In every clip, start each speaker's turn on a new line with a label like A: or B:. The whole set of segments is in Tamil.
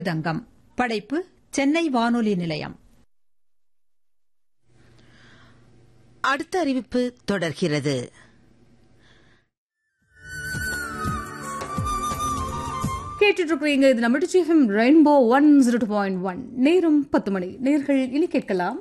A: தங்கம் படைப்பு சென்னை வானொலி நிலையம்
B: அடுத்த அறிவிப்பு தொடர்கிறது
C: கேட்டுட்டு இருக்கிறீங்க இது நம்ம டிச்சிஎஃப்எம் rainbow one zero two point one நேரம் பத்து மணி நேர்கள் இனி கேட்கலாம்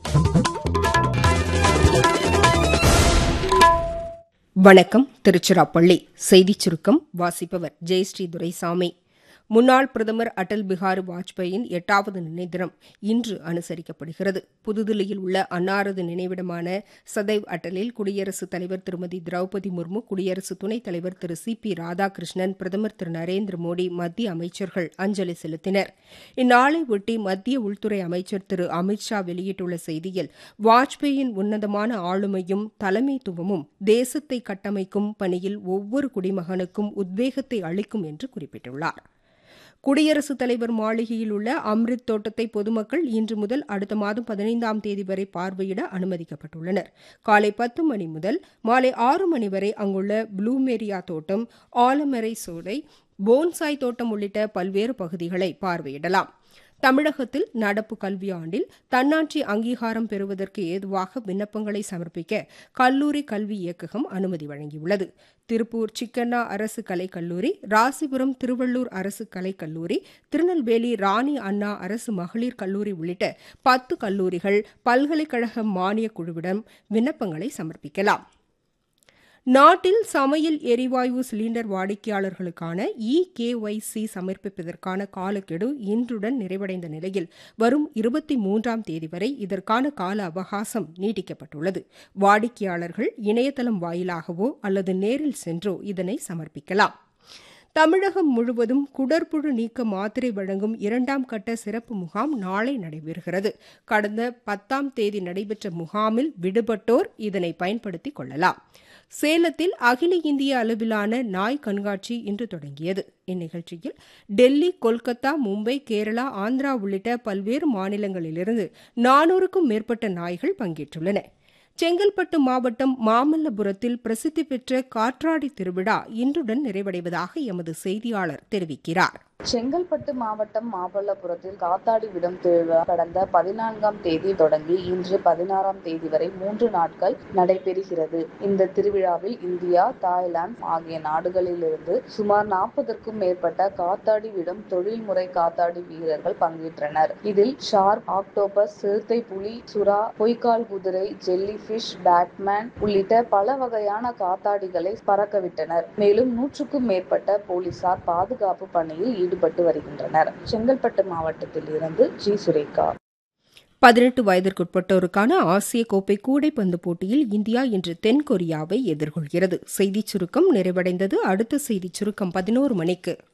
D: வணக்கம் திருச்சிராப்பள்ளி செய்திச் சுருக்கம் வாசிப்பவர் ஜெயஸ்ரீ துரைசாமி முன்னாள் பிரதமர் அடல் பிஹாரி வாஜ்பாயின் எட்டாவது நினைதினம் இன்று அனுசரிக்கப்படுகிறது புதுதில்லியில் உள்ள அன்னாரது நினைவிடமான சதைவ் அட்டலில் குடியரசுத் தலைவர் திருமதி திரௌபதி முர்மு குடியரசு துணைத் தலைவர் திரு சி பி ராதாகிருஷ்ணன் பிரதமர் திரு நரேந்திர மோடி மத்திய அமைச்சர்கள் அஞ்சலி செலுத்தினர் இந்நாளை ஒட்டி மத்திய உள்துறை அமைச்சர் திரு அமித் ஷா வெளியிட்டுள்ள செய்தியில் வாஜ்பாயின் உன்னதமான ஆளுமையும் தலைமைத்துவமும் தேசத்தை கட்டமைக்கும் பணியில் ஒவ்வொரு குடிமகனுக்கும் உத்வேகத்தை அளிக்கும் என்று குறிப்பிட்டுள்ளார் குடியரசுத் தலைவர் மாளிகையில் உள்ள அம்ரித் தோட்டத்தை பொதுமக்கள் இன்று முதல் அடுத்த மாதம் பதினைந்தாம் தேதி வரை பார்வையிட அனுமதிக்கப்பட்டுள்ளனர் காலை பத்து மணி முதல் மாலை ஆறு மணி வரை அங்குள்ள ப்ளூமேரியா தோட்டம் ஆலமரை சோலை போன்சாய் தோட்டம் உள்ளிட்ட பல்வேறு பகுதிகளை பார்வையிடலாம் தமிழகத்தில் நடப்பு கல்வியாண்டில் தன்னாட்சி அங்கீகாரம் பெறுவதற்கு ஏதுவாக விண்ணப்பங்களை சமர்ப்பிக்க கல்லூரி கல்வி இயக்ககம் அனுமதி வழங்கியுள்ளது திருப்பூர் சிக்கண்ணா அரசு கலைக்கல்லூரி ராசிபுரம் திருவள்ளூர் அரசு கலைக்கல்லூரி திருநெல்வேலி ராணி அண்ணா அரசு மகளிர் கல்லூரி உள்ளிட்ட பத்து கல்லூரிகள் பல்கலைக்கழக மானியக் குழுவிடம் விண்ணப்பங்களை சமர்ப்பிக்கலாம் நாட்டில் சமையல் எரிவாயு சிலிண்டர் வாடிக்கையாளர்களுக்கான இ கேஒய்சி சமர்ப்பிப்பதற்கான காலக்கெடு இன்றுடன் நிறைவடைந்த நிலையில் வரும் இருபத்தி மூன்றாம் தேதி வரை இதற்கான கால அவகாசம் நீட்டிக்கப்பட்டுள்ளது வாடிக்கையாளர்கள் இணையதளம் வாயிலாகவோ அல்லது நேரில் சென்றோ இதனை சமர்ப்பிக்கலாம் தமிழகம் முழுவதும் குடற்புழு நீக்க மாத்திரை வழங்கும் இரண்டாம் கட்ட சிறப்பு முகாம் நாளை நடைபெறுகிறது கடந்த பத்தாம் தேதி நடைபெற்ற முகாமில் விடுபட்டோர் இதனை பயன்படுத்திக் கொள்ளலாம் சேலத்தில் அகில இந்திய அளவிலான நாய் கண்காட்சி இன்று தொடங்கியது இந்நிகழ்ச்சியில் டெல்லி கொல்கத்தா மும்பை கேரளா ஆந்திரா உள்ளிட்ட பல்வேறு மாநிலங்களிலிருந்து நானூறுக்கும் மேற்பட்ட நாய்கள் பங்கேற்றுள்ளன செங்கல்பட்டு மாவட்டம் மாமல்லபுரத்தில் பிரசித்தி பெற்ற காற்றாடி திருவிழா இன்றுடன் நிறைவடைவதாக எமது செய்தியாளர் தெரிவிக்கிறார்
E: செங்கல்பட்டு மாவட்டம் மாமல்லபுரத்தில் காத்தாடி விடும் திருவிழா கடந்த பதினான்காம் தேதி தொடங்கி இன்று பதினாறாம் தேதி வரை மூன்று நாட்கள் நடைபெறுகிறது இந்த திருவிழாவில் இந்தியா தாய்லாந்து ஆகிய நாடுகளிலிருந்து சுமார் நாற்பதற்கும் மேற்பட்ட காத்தாடி விடும் தொழில்முறை காத்தாடி வீரர்கள் பங்கேற்றனர் இதில் ஷார்க் ஆக்டோபஸ் சிறுத்தை புலி சுறா பொய்க்கால் குதிரை ஜெல்லி பிஷ் பேட்மேன் உள்ளிட்ட பல வகையான காத்தாடிகளை பறக்கவிட்டனர் மேலும் நூற்றுக்கும் மேற்பட்ட போலீசார் பாதுகாப்பு பணியில் ஈடுபட்டு வருகின்றனர் செங்கல்பட்டு மாவட்டத்தில் இருந்து ஜி சுரேகா
D: பதினெட்டு வயதிற்குட்பட்டோருக்கான ஆசிய கோப்பை கூடைப்பந்து போட்டியில் இந்தியா இன்று தென்கொரியாவை எதிர்கொள்கிறது செய்திச் சுருக்கம் நிறைவடைந்தது அடுத்த செய்திச் சுருக்கம் பதினோரு மணிக்கு